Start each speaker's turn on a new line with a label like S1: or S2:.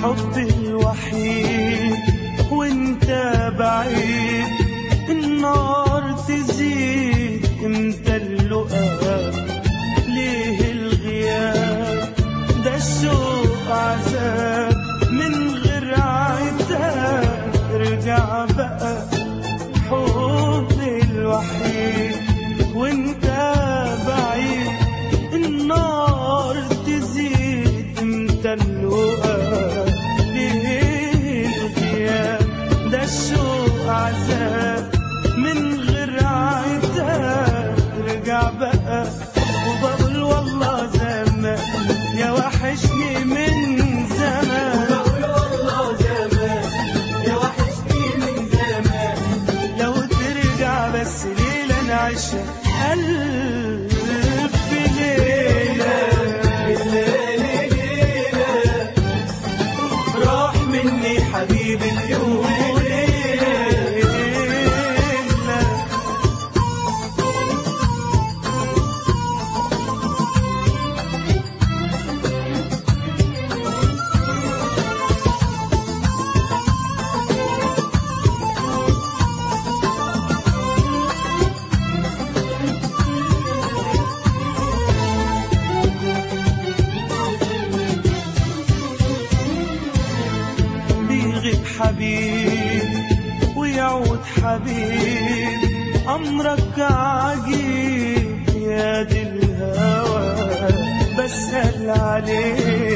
S1: حبي الوحيد وانت بعيد النار تزيد امتى اللقاء ليه الغياب ده الشوق عذاب من غير عتاب ارجع بقى حبي الوحيد وانت بعيد النار تزيد امتى اللقاء ليه الغياب ده الشوق عذاب من غير عتاب ارجع بقى وبقول والله زمان يا وحشني من زمان لو ترجع بس ليلة نعيشها ألف ليلة راح مني حبيبي اليوم وليلة بيغيب حبيب ويعود حبيب أمرك عجيب يا دي الهوى بسأل عليك